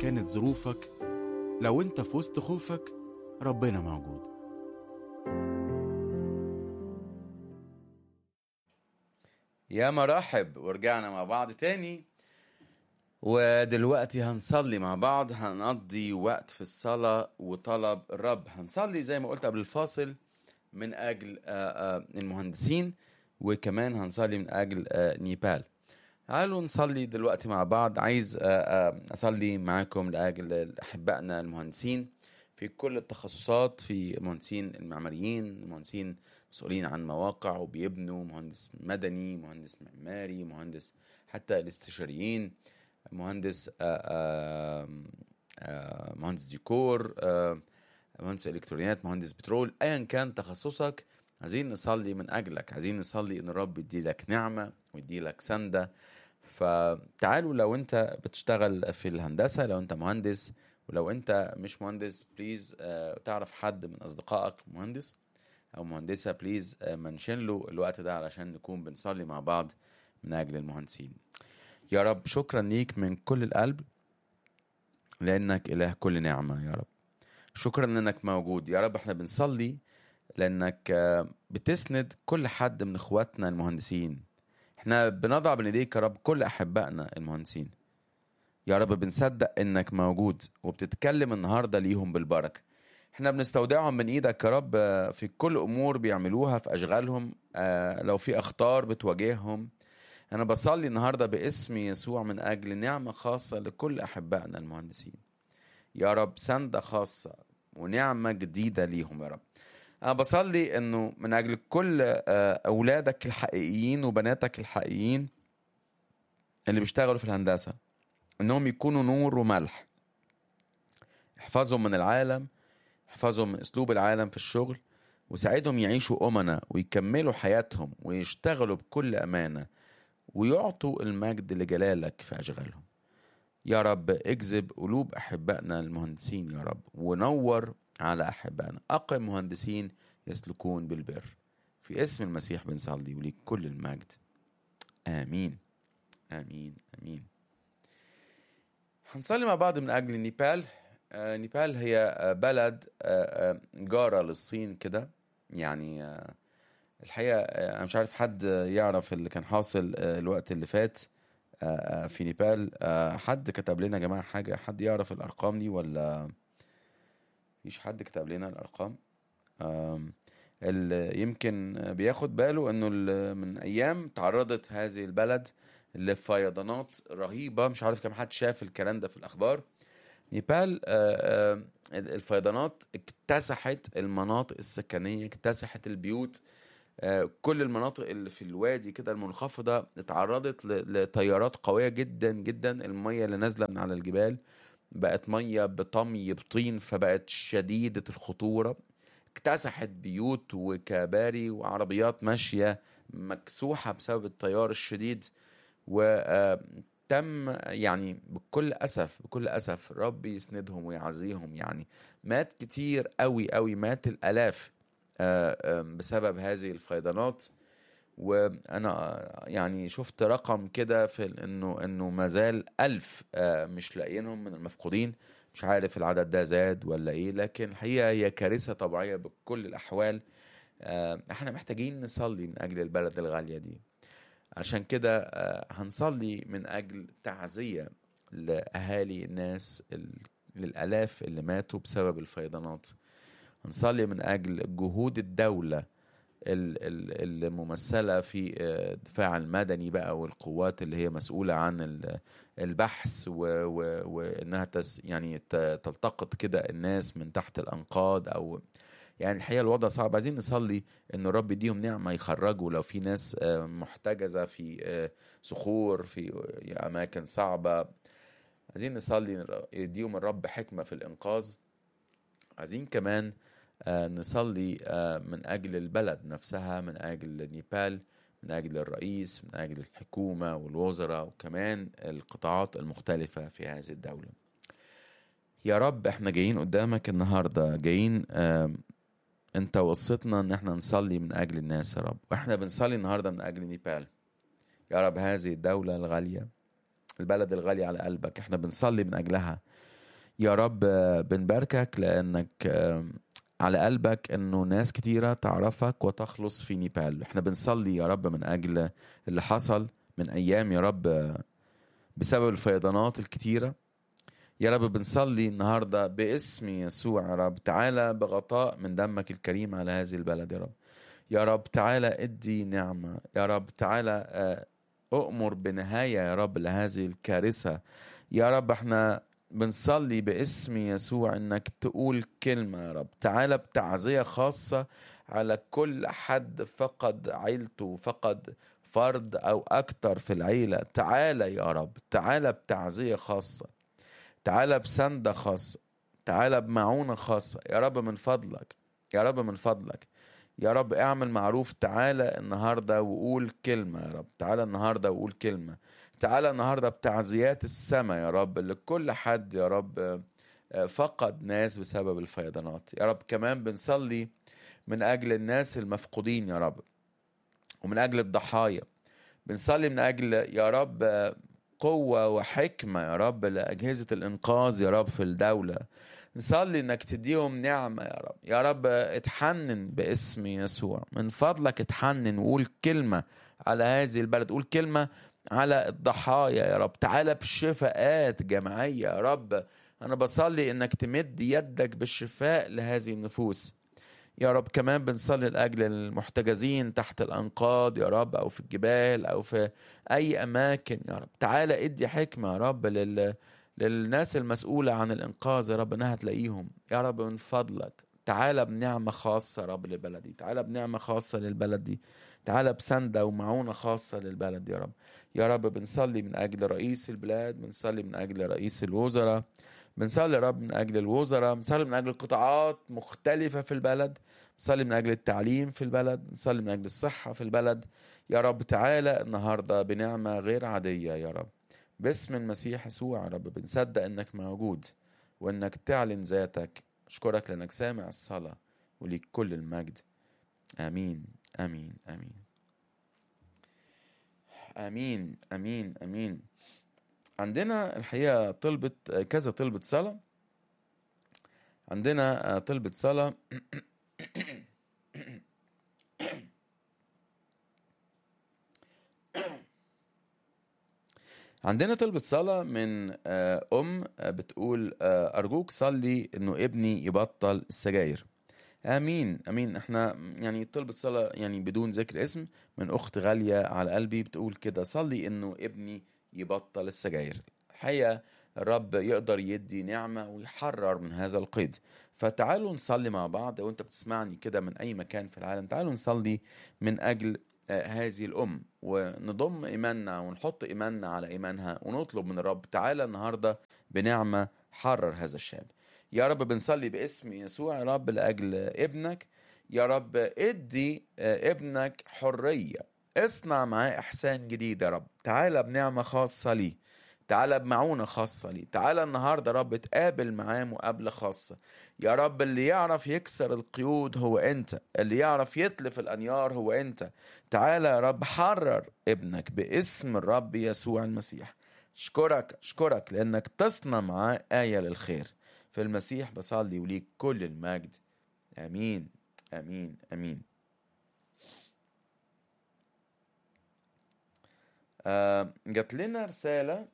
كانت ظروفك لو انت في وسط خوفك ربنا موجود يا مرحب ورجعنا مع بعض تاني ودلوقتي هنصلي مع بعض هنقضي وقت في الصلاة وطلب الرب هنصلي زي ما قلت قبل الفاصل من أجل آه، آه، المهندسين وكمان هنصلي من أجل آه، نيبال تعالوا نصلي دلوقتي مع بعض عايز آه، آه، أصلي معاكم لأجل أحبائنا المهندسين في كل التخصصات في مهندسين المعماريين مهندسين مسؤولين عن مواقع وبيبنوا مهندس مدني مهندس معماري مهندس حتى الاستشاريين مهندس آه، آه، آه، مهندس ديكور آه، مهندس الكترونيات مهندس بترول ايا كان تخصصك عايزين نصلي من اجلك عايزين نصلي ان الرب يديلك نعمه ويديلك سنده فتعالوا لو انت بتشتغل في الهندسه لو انت مهندس ولو انت مش مهندس بليز آه، تعرف حد من اصدقائك مهندس او مهندسه بليز آه، منشن له الوقت ده علشان نكون بنصلي مع بعض من اجل المهندسين يا رب شكرا ليك من كل القلب لانك اله كل نعمه يا رب شكرا انك موجود يا رب احنا بنصلي لانك آه، بتسند كل حد من اخواتنا المهندسين احنا بنضع بين ايديك يا رب كل احبائنا المهندسين يا رب بنصدق انك موجود وبتتكلم النهارده ليهم بالبركه احنا بنستودعهم من ايدك يا رب آه، في كل امور بيعملوها في اشغالهم آه، لو في اخطار بتواجههم انا بصلي النهارده باسم يسوع من اجل نعمه خاصه لكل احبائنا المهندسين يا رب سندة خاصة ونعمة جديدة ليهم يا رب أنا بصلي إنه من أجل كل آه، أولادك الحقيقيين وبناتك الحقيقيين اللي بيشتغلوا في الهندسة إنهم يكونوا نور وملح احفظهم من العالم احفظهم من أسلوب العالم في الشغل وساعدهم يعيشوا أمنا ويكملوا حياتهم ويشتغلوا بكل أمانة ويعطوا المجد لجلالك في أشغالهم يا رب اجذب قلوب احبائنا المهندسين يا رب ونور على احبائنا اقم مهندسين يسلكون بالبر في اسم المسيح بنصلي وليك كل المجد امين امين امين هنصلي مع بعض من اجل نيبال آه، نيبال هي آه، بلد آه، آه، جارة للصين كده يعني آه، الحقيقة آه، أنا مش عارف حد يعرف اللي كان حاصل آه، الوقت اللي فات آه، آه، في نيبال آه، حد كتب لنا يا جماعة حاجة حد يعرف الأرقام دي ولا مفيش حد كتب لنا الأرقام آم، اللي يمكن بياخد باله انه ال- من ايام تعرضت هذه البلد لفيضانات رهيبة مش عارف كم حد شاف الكلام ده في الأخبار نيبال آه، آه، الفيضانات اكتسحت المناطق السكنية اكتسحت البيوت آه، كل المناطق اللي في الوادي كده المنخفضة اتعرضت ل- لتيارات قوية جدا جدا المية اللي نازلة من على الجبال بقت مية بطمي بطين فبقت شديدة الخطورة اكتسحت بيوت وكباري وعربيات ماشية مكسوحة بسبب التيار الشديد وتم يعني بكل أسف بكل أسف ربي يسندهم ويعزيهم يعني مات كتير قوي قوي مات الآلاف آه، آه، بسبب هذه الفيضانات وانا آه، يعني شفت رقم كده في ال- انه انه ما زال ألف آه، مش لاقيينهم من المفقودين مش عارف العدد ده زاد ولا ايه لكن الحقيقه هي كارثه طبيعيه بكل الاحوال آه، احنا محتاجين نصلي من اجل البلد الغاليه دي عشان كده آه، هنصلي من اجل تعزيه لاهالي الناس ال- للالاف اللي ماتوا بسبب الفيضانات هنصلي من اجل جهود الدوله ال- ال- الممثله في آه، الدفاع المدني بقى والقوات اللي هي مسؤوله عن ال- البحث و- و- وانها تس يعني ت- تلتقط كده الناس من تحت الانقاض او يعني الحقيقه الوضع صعب عايزين نصلي ان الرب يديهم نعمه يخرجوا لو في ناس آه، محتجزه في آه، صخور في آه، اماكن صعبه عايزين نصلي إن يديهم الرب حكمه في الانقاذ عايزين كمان آه، نصلي آه، من أجل البلد نفسها من أجل نيبال من أجل الرئيس من أجل الحكومة والوزراء وكمان القطاعات المختلفة في هذه الدولة يا رب احنا جايين قدامك النهاردة جايين آم، انت وصيتنا ان احنا نصلي من اجل الناس يا رب واحنا بنصلي النهاردة من اجل نيبال يا رب هذه الدولة الغالية البلد الغالية على قلبك احنا بنصلي من اجلها يا رب آه، بنباركك لانك آه، على قلبك انه ناس كتيره تعرفك وتخلص في نيبال احنا بنصلي يا رب من اجل اللي حصل من ايام يا رب آه، بسبب الفيضانات الكتيره يا رب بنصلي النهارده باسم يسوع يا رب تعالى بغطاء من دمك الكريم على هذه البلد يا رب يا رب تعالى ادي نعمه يا رب تعالى آه، اؤمر بنهايه يا رب لهذه الكارثه يا رب احنا بنصلي باسم يسوع انك تقول كلمه يا رب تعالى بتعزيه خاصه على كل حد فقد عيلته فقد فرد او اكتر في العيله تعالى يا رب تعالى بتعزيه خاصه تعالى بسندة خاصة تعالى بمعونة خاصة يا رب من فضلك يا رب من فضلك يا رب اعمل معروف تعالى النهاردة وقول كلمة يا رب تعالى النهاردة وقول كلمة تعالى النهاردة بتعزيات السماء يا رب لكل حد يا رب آه، فقد ناس بسبب الفيضانات يا رب كمان بنصلي من أجل الناس المفقودين يا رب ومن أجل الضحايا بنصلي من أجل يا رب آه، قوة وحكمة يا رب لأجهزة الإنقاذ يا رب في الدولة نصلي إنك تديهم نعمة يا رب يا رب اتحنن باسم يسوع من فضلك اتحنن وقول كلمة على هذه البلد قول كلمة على الضحايا يا رب تعالى بشفاءات جماعية يا رب أنا بصلي إنك تمد يدك بالشفاء لهذه النفوس يا رب كمان بنصلي لأجل المحتجزين تحت الأنقاض يا رب أو في الجبال أو في أي أماكن يا رب تعالى ادي حكمة يا رب لل... للناس المسؤولة عن الإنقاذ يا رب إنها تلاقيهم يا رب من فضلك تعالى بنعمة خاصة يا رب للبلد دي تعالى بنعمة خاصة للبلد دي تعالى بسندة ومعونة خاصة للبلد يا رب يا رب بنصلي من أجل رئيس البلاد بنصلي من أجل رئيس الوزراء بنصلي يا رب من أجل الوزراء بنصلي من أجل قطاعات مختلفة في البلد بنصلي من أجل التعليم في البلد بنصلي من أجل الصحة في البلد يا رب تعالى النهاردة بنعمة غير عادية يا رب باسم المسيح يسوع يا رب بنصدق إنك موجود وإنك تعلن ذاتك أشكرك لأنك سامع الصلاة وليك كل المجد آمين آمين آمين آمين آمين آمين عندنا الحقيقة طلبة كذا طلبة صلاة عندنا طلبة صلاة عندنا طلبة صلاة من آه، أم آه، بتقول آه، أرجوك صلي إنه ابني يبطل السجاير آمين آمين إحنا يعني طلبة صلاة يعني بدون ذكر اسم من أخت غالية على قلبي بتقول كده صلي إنه ابني يبطل السجاير الحقيقة الرب يقدر يدي نعمة ويحرر من هذا القيد فتعالوا نصلي مع بعض وانت بتسمعني كده من أي مكان في العالم تعالوا نصلي من أجل آه، هذه الأم ونضم إيماننا ونحط إيماننا على إيمانها ونطلب من الرب تعالى النهاردة بنعمة حرر هذا الشاب يا رب بنصلي باسم يسوع يا رب لأجل ابنك يا رب ادي آه، ابنك حرية اصنع معاه إحسان جديد يا رب تعالى بنعمة خاصة ليه تعالى بمعونة خاصة ليه تعالى النهاردة يا رب تقابل معاه مقابلة خاصة يا رب اللي يعرف يكسر القيود هو انت اللي يعرف يتلف الانيار هو انت تعالى يا رب حرر ابنك باسم الرب يسوع المسيح اشكرك اشكرك لانك تصنع معاه آية للخير في المسيح بصلي وليك كل المجد امين امين امين آه جات لنا رسالة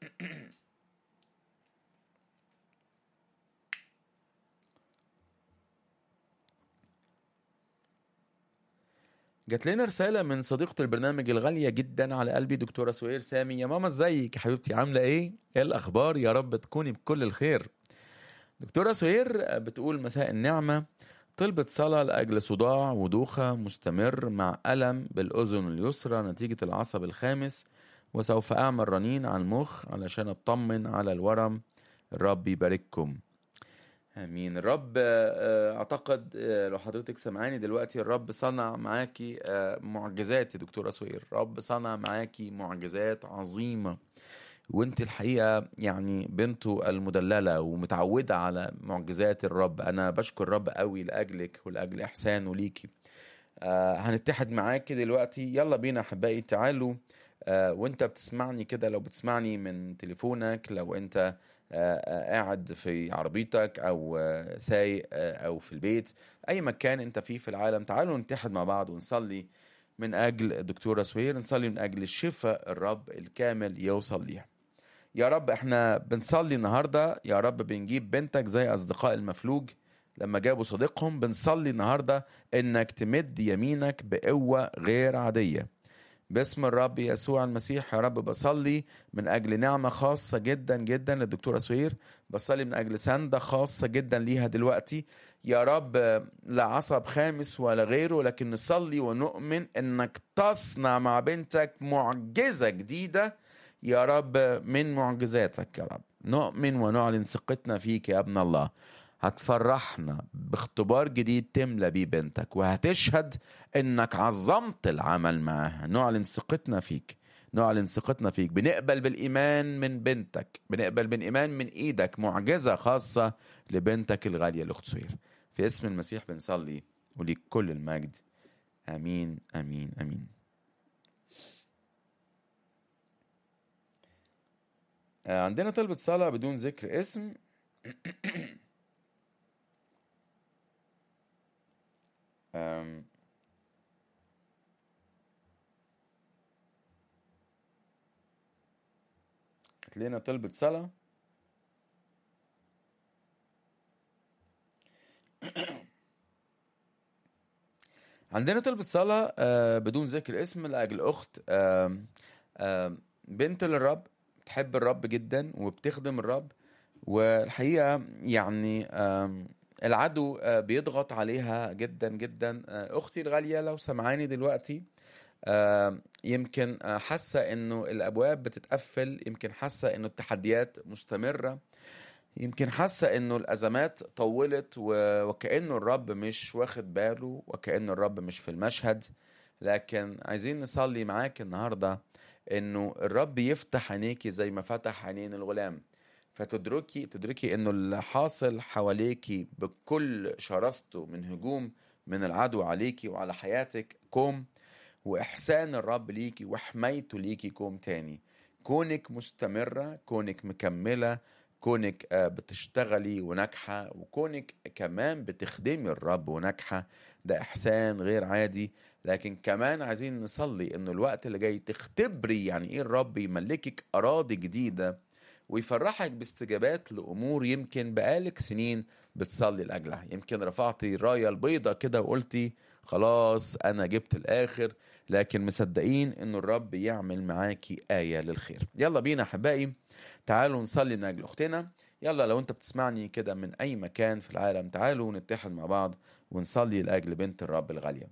جات لنا رسالة من صديقة البرنامج الغالية جدا على قلبي دكتورة سهير سامي يا ماما ازيك يا حبيبتي عاملة ايه؟ ايه الأخبار يا رب تكوني بكل الخير دكتورة سهير بتقول مساء النعمة طلبت صلاة لأجل صداع ودوخة مستمر مع ألم بالأذن اليسرى نتيجة العصب الخامس وسوف أعمل رنين على المخ علشان أطمن على الورم الرب يبارككم امين الرب آه، اعتقد آه، لو حضرتك سمعاني دلوقتي الرب صنع معاكي آه، معجزات يا دكتوره سوير الرب صنع معاكي معجزات عظيمه وانت الحقيقه يعني بنته المدلله ومتعوده على معجزات الرب انا بشكر الرب قوي لاجلك ولاجل احسانه ليكي آه هنتحد معاكي دلوقتي يلا بينا احبائي تعالوا آه وانت بتسمعني كده لو بتسمعني من تليفونك لو انت آه، آه، قاعد في عربيتك او آه، سايق آه، او في البيت اي مكان انت فيه في العالم تعالوا نتحد مع بعض ونصلي من اجل الدكتوره سوير نصلي من اجل الشفاء الرب الكامل يوصل ليها يا رب احنا بنصلي النهارده يا رب بنجيب بنتك زي اصدقاء المفلوج لما جابوا صديقهم بنصلي النهارده انك تمد يمينك بقوه غير عاديه باسم الرب يسوع المسيح يا رب بصلي من اجل نعمه خاصه جدا جدا للدكتوره سوير بصلي من اجل سنده خاصه جدا ليها دلوقتي يا رب لا عصب خامس ولا غيره لكن نصلي ونؤمن انك تصنع مع بنتك معجزه جديده يا رب من معجزاتك يا رب نؤمن ونعلن ثقتنا فيك يا ابن الله هتفرحنا باختبار جديد تملى بيه بنتك وهتشهد انك عظمت العمل معاها نعلن ثقتنا فيك نعلن ثقتنا فيك بنقبل بالايمان من بنتك بنقبل بالايمان من ايدك معجزه خاصه لبنتك الغاليه الاخت سهير في اسم المسيح بنصلي وليك كل المجد امين امين امين آه، عندنا طلبة صلاة بدون ذكر اسم آم، جات لنا طلبة صلاة عندنا طلبة صلاة آه، بدون ذكر اسم لأجل أخت آم، آم، بنت للرب بتحب الرب جدا وبتخدم الرب والحقيقة يعني آم، العدو آه، بيضغط عليها جدا جدا آه، أختي الغالية لو سمعاني دلوقتي آم، يمكن آه، حاسة إنه الأبواب بتتقفل يمكن حاسة إنه التحديات مستمرة يمكن حاسة إنه الأزمات طولت و- وكأنه الرب مش واخد باله وكأنه الرب مش في المشهد لكن عايزين نصلي معاك النهاردة إنه الرب يفتح عينيكي زي ما فتح عينين الغلام فتدركي تدركي إنه اللي حاصل حواليكي بكل شراسته من هجوم من العدو عليكي وعلى حياتك كوم وإحسان الرب ليكي وحمايته ليكي كوم تاني كونك مستمرة كونك مكملة كونك آه، بتشتغلي وناجحة وكونك كمان بتخدمي الرب وناجحة ده إحسان غير عادي لكن كمان عايزين نصلي إنه الوقت اللي جاي تختبري يعني إيه الرب يملكك أراضي جديدة ويفرحك باستجابات لأمور يمكن بقالك سنين بتصلي لأجلها يمكن رفعتي الراية البيضة كده وقلتي خلاص أنا جبت الآخر لكن مصدقين إنه الرب يعمل معاكي آية للخير يلا بينا أحبائي تعالوا نصلي من أجل أختنا يلا لو أنت بتسمعني كده من أي مكان في العالم تعالوا نتحد مع بعض ونصلي لأجل بنت الرب الغالية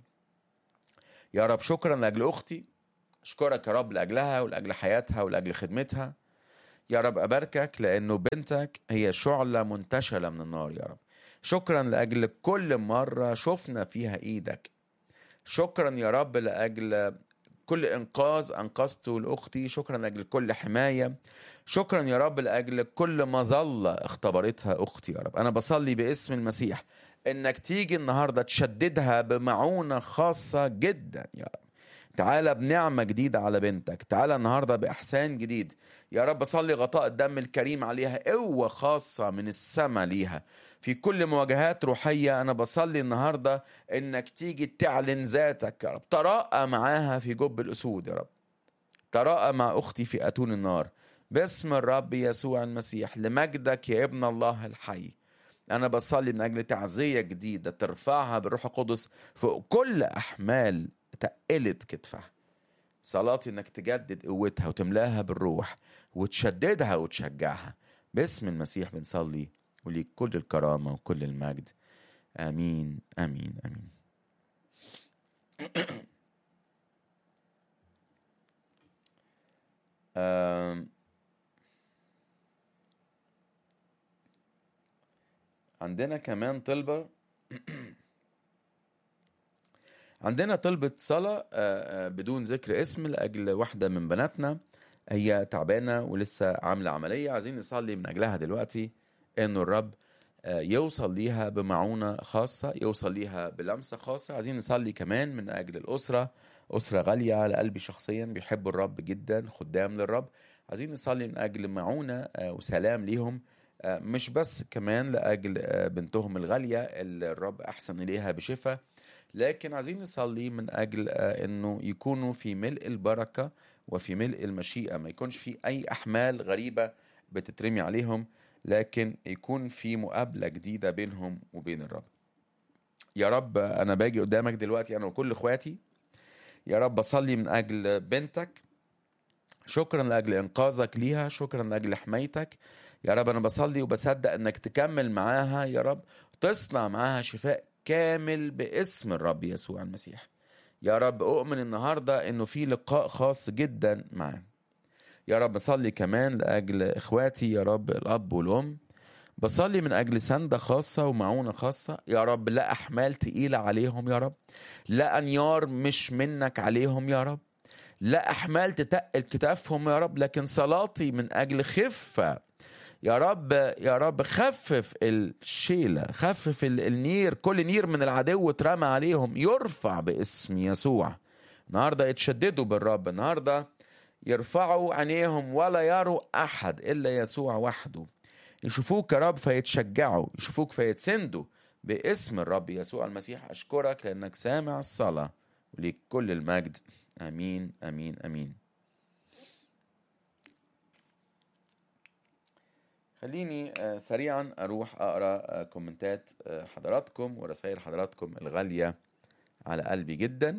يا رب شكرا لأجل أختي أشكرك يا رب لأجلها ولأجل حياتها ولأجل خدمتها يا رب أباركك لأنه بنتك هي شعلة منتشلة من النار يا رب شكرا لأجل كل مرة شفنا فيها إيدك شكرا يا رب لأجل كل إنقاذ أنقذته لأختي شكرا لأجل كل حماية شكرا يا رب لأجل كل مظلة اختبرتها أختي يا رب أنا بصلي باسم المسيح إنك تيجي النهاردة تشددها بمعونة خاصة جدا يا رب تعالى بنعمة جديدة على بنتك تعالى النهاردة بإحسان جديد يا رب صلي غطاء الدم الكريم عليها قوة خاصة من السماء ليها في كل مواجهات روحية أنا بصلي النهاردة إنك تيجي تعلن ذاتك يا رب تراءى معاها في جب الأسود يا رب تراءى مع أختي في أتون النار باسم الرب يسوع المسيح لمجدك يا ابن الله الحي أنا بصلي من أجل تعزية جديدة ترفعها بالروح القدس فوق كل أحمال تقلت كتفها صلاتي إنك تجدد قوتها وتملاها بالروح وتشددها وتشجعها باسم المسيح بنصلي وليك كل الكرامة وكل المجد آمين آمين آمين آم، عندنا كمان طلبة عندنا طلبة صلاة آه، آه، بدون ذكر اسم لأجل واحدة من بناتنا هي تعبانة ولسه عاملة عملية عايزين نصلي من أجلها دلوقتي إنه الرب آه، يوصل ليها بمعونة خاصة يوصل ليها بلمسة خاصة عايزين نصلي كمان من أجل الأسرة أسرة غالية على قلبي شخصيا بيحبوا الرب جدا خدام للرب عايزين نصلي من اجل معونه آه، وسلام ليهم آه، مش بس كمان لاجل آه، بنتهم الغاليه اللي الرب احسن اليها بشفاء لكن عايزين نصلي من اجل آه، انه يكونوا في ملء البركه وفي ملء المشيئه ما يكونش في اي احمال غريبه بتترمي عليهم لكن يكون في مقابله جديده بينهم وبين الرب يا رب انا باجي قدامك دلوقتي انا وكل اخواتي يا رب بصلي من اجل بنتك شكرا لاجل انقاذك ليها شكرا لاجل حمايتك يا رب انا بصلي وبصدق انك تكمل معاها يا رب تصنع معاها شفاء كامل باسم الرب يسوع المسيح يا رب اؤمن النهارده انه في لقاء خاص جدا معاه يا رب بصلي كمان لاجل اخواتي يا رب الاب والام بصلي من اجل سنده خاصه ومعونه خاصه يا رب لا احمال تقيله عليهم يا رب لا انيار مش منك عليهم يا رب لا احمال تتقل كتافهم يا رب لكن صلاتي من اجل خفه يا رب يا رب خفف الشيله خفف ال- النير كل نير من العدو اترمى عليهم يرفع باسم يسوع النهارده يتشددوا بالرب النهارده يرفعوا عينيهم ولا يروا احد الا يسوع وحده يشوفوك يا رب فيتشجعوا يشوفوك فيتسندوا باسم الرب يسوع المسيح اشكرك لانك سامع الصلاه وليك كل المجد امين امين امين خليني آه، سريعا اروح اقرا آه، كومنتات آه، حضراتكم ورسائل حضراتكم الغاليه على قلبي جدا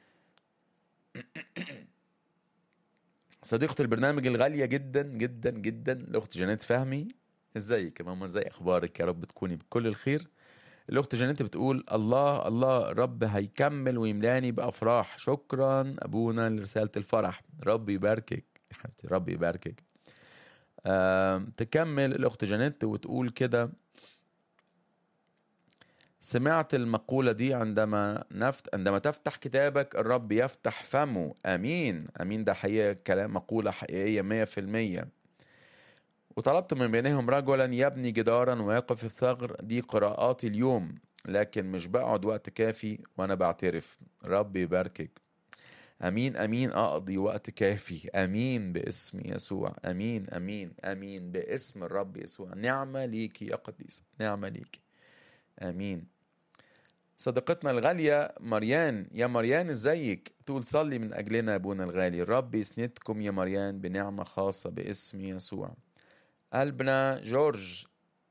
صديقة البرنامج الغالية جدا جدا جدا الأخت جانيت فهمي ازيك يا ماما ازاي اخبارك يا رب تكوني بكل الخير الاخت جانيت بتقول الله الله رب هيكمل ويملاني بافراح شكرا ابونا لرساله الفرح رب يباركك يا حبيبتي رب يباركك آم، تكمل الاخت جانيت وتقول كده سمعت المقولة دي عندما نفت عندما تفتح كتابك الرب يفتح فمه امين امين ده حقيقة كلام مقولة حقيقية مية في المية وطلبت من بينهم رجلا يبني جدارا ويقف الثغر دي قراءاتي اليوم لكن مش بقعد وقت كافي وانا بعترف رب يباركك امين امين اقضي وقت كافي امين باسم يسوع امين امين امين باسم الرب يسوع نعمه ليكي يا قديس نعمه ليكي امين صديقتنا الغالية مريان يا مريان ازيك تقول صلي من أجلنا يا أبونا الغالي الرب يسندكم يا مريان بنعمة خاصة باسم يسوع قلبنا جورج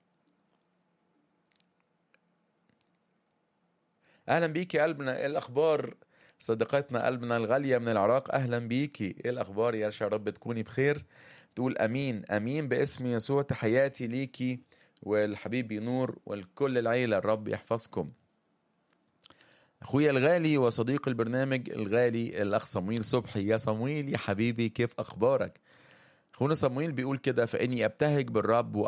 اهلا بيكي يا قلبنا ايه الاخبار صديقتنا قلبنا الغاليه من العراق اهلا بيكي ايه الاخبار يا يا رب تكوني بخير تقول امين امين باسم يسوع تحياتي ليكي والحبيبي نور والكل العيله الرب يحفظكم اخويا الغالي وصديق البرنامج الغالي الاخ صمويل صبحي يا صمويل يا حبيبي كيف اخبارك اخونا صمويل بيقول كده فاني ابتهج بالرب